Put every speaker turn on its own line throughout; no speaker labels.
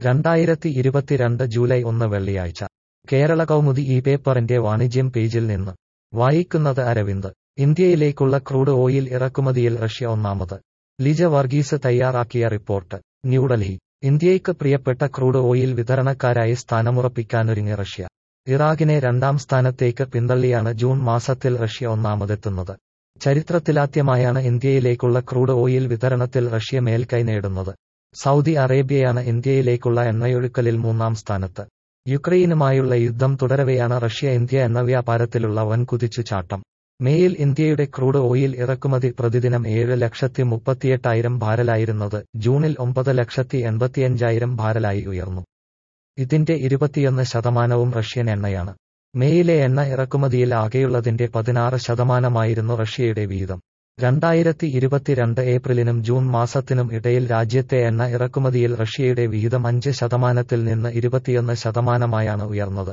രണ്ടായിരത്തി ഇരുപത്തിരണ്ട് ജൂലൈ ഒന്ന് വെള്ളിയാഴ്ച കേരള കൗമുദി ഈ പേപ്പറിന്റെ വാണിജ്യം പേജിൽ നിന്ന് വായിക്കുന്നത് അരവിന്ദ് ഇന്ത്യയിലേക്കുള്ള ക്രൂഡ് ഓയിൽ ഇറക്കുമതിയിൽ റഷ്യ ഒന്നാമത് ലിജ വർഗീസ് തയ്യാറാക്കിയ റിപ്പോർട്ട് ന്യൂഡൽഹി ഇന്ത്യയ്ക്ക് പ്രിയപ്പെട്ട ക്രൂഡ് ഓയിൽ വിതരണക്കാരായി സ്ഥാനമുറപ്പിക്കാനൊരുങ്ങി റഷ്യ ഇറാഖിനെ രണ്ടാം സ്ഥാനത്തേക്ക് പിന്തള്ളിയാണ് ജൂൺ മാസത്തിൽ റഷ്യ ഒന്നാമതെത്തുന്നത് ചരിത്രത്തിലാദ്യമായാണ് ഇന്ത്യയിലേക്കുള്ള ക്രൂഡ് ഓയിൽ വിതരണത്തിൽ റഷ്യ മേൽക്കൈ നേടുന്നത് സൗദി അറേബ്യയാണ് ഇന്ത്യയിലേക്കുള്ള എണ്ണയൊഴുക്കലിൽ മൂന്നാം സ്ഥാനത്ത് യുക്രൈനുമായുള്ള യുദ്ധം തുടരവെയാണ് റഷ്യ ഇന്ത്യ എന്ന വ്യാപാരത്തിലുള്ള വൻ കുതിച്ചുചാട്ടം മേയിൽ ഇന്ത്യയുടെ ക്രൂഡ് ഓയിൽ ഇറക്കുമതി പ്രതിദിനം ഏഴ് ലക്ഷത്തി മുപ്പത്തിയെട്ടായിരം ബാരലായിരുന്നത് ജൂണിൽ ഒമ്പത് ലക്ഷത്തി എൺപത്തിയഞ്ചായിരം ബാരലായി ഉയർന്നു ഇതിന്റെ ഇരുപത്തിയൊന്ന് ശതമാനവും റഷ്യൻ എണ്ണയാണ് മേയിലെ എണ്ണ ഇറക്കുമതിയിൽ ആകെയുള്ളതിന്റെ പതിനാറ് ശതമാനമായിരുന്നു റഷ്യയുടെ വിഹിതം രണ്ടായിരത്തി ഇരുപത്തിരണ്ട് ഏപ്രിലിനും ജൂൺ മാസത്തിനും ഇടയിൽ രാജ്യത്തെ എണ്ണ ഇറക്കുമതിയിൽ റഷ്യയുടെ വിഹിതം അഞ്ച് ശതമാനത്തിൽ നിന്ന് ഇരുപത്തിയൊന്ന് ശതമാനമായാണ് ഉയർന്നത്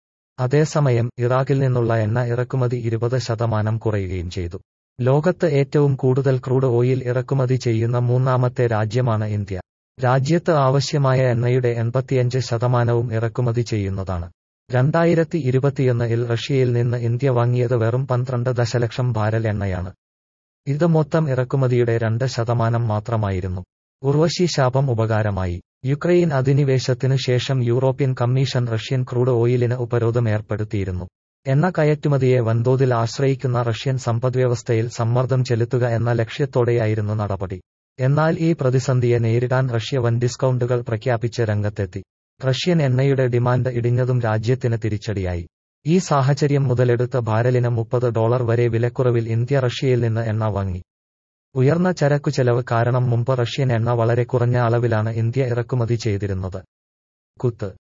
അതേസമയം ഇറാഖിൽ നിന്നുള്ള എണ്ണ ഇറക്കുമതി ഇരുപത് ശതമാനം കുറയുകയും ചെയ്തു ലോകത്ത് ഏറ്റവും കൂടുതൽ ക്രൂഡ് ഓയിൽ ഇറക്കുമതി ചെയ്യുന്ന മൂന്നാമത്തെ രാജ്യമാണ് ഇന്ത്യ രാജ്യത്ത് ആവശ്യമായ എണ്ണയുടെ എൺപത്തിയഞ്ച് ശതമാനവും ഇറക്കുമതി ചെയ്യുന്നതാണ് രണ്ടായിരത്തി ഇരുപത്തിയൊന്നിൽ റഷ്യയിൽ നിന്ന് ഇന്ത്യ വാങ്ങിയത് വെറും പന്ത്രണ്ട് ദശലക്ഷം ബാരൽ എണ്ണയാണ് ഇത് മൊത്തം ഇറക്കുമതിയുടെ രണ്ട് ശതമാനം മാത്രമായിരുന്നു ഉർവശി ശാപം ഉപകാരമായി യുക്രൈൻ അധിനിവേശത്തിനു ശേഷം യൂറോപ്യൻ കമ്മീഷൻ റഷ്യൻ ക്രൂഡ് ഓയിലിന് ഉപരോധം ഏർപ്പെടുത്തിയിരുന്നു എണ്ണ കയറ്റുമതിയെ വൻതോതിൽ ആശ്രയിക്കുന്ന റഷ്യൻ സമ്പദ്വ്യവസ്ഥയിൽ സമ്മർദ്ദം ചെലുത്തുക എന്ന ലക്ഷ്യത്തോടെയായിരുന്നു നടപടി എന്നാൽ ഈ പ്രതിസന്ധിയെ നേരിടാൻ റഷ്യ വൻ ഡിസ്കൗണ്ടുകൾ പ്രഖ്യാപിച്ച് രംഗത്തെത്തി റഷ്യൻ എണ്ണയുടെ ഡിമാൻഡ് ഇടിഞ്ഞതും രാജ്യത്തിന് തിരിച്ചടിയായി ഈ സാഹചര്യം മുതലെടുത്ത് ബാരലിന് മുപ്പത് ഡോളർ വരെ വിലക്കുറവിൽ ഇന്ത്യ റഷ്യയിൽ നിന്ന് എണ്ണ വാങ്ങി ഉയർന്ന ചരക്കു ചെലവ് കാരണം മുമ്പ് റഷ്യൻ എണ്ണ വളരെ കുറഞ്ഞ അളവിലാണ് ഇന്ത്യ ഇറക്കുമതി ചെയ്തിരുന്നത് കുത്ത്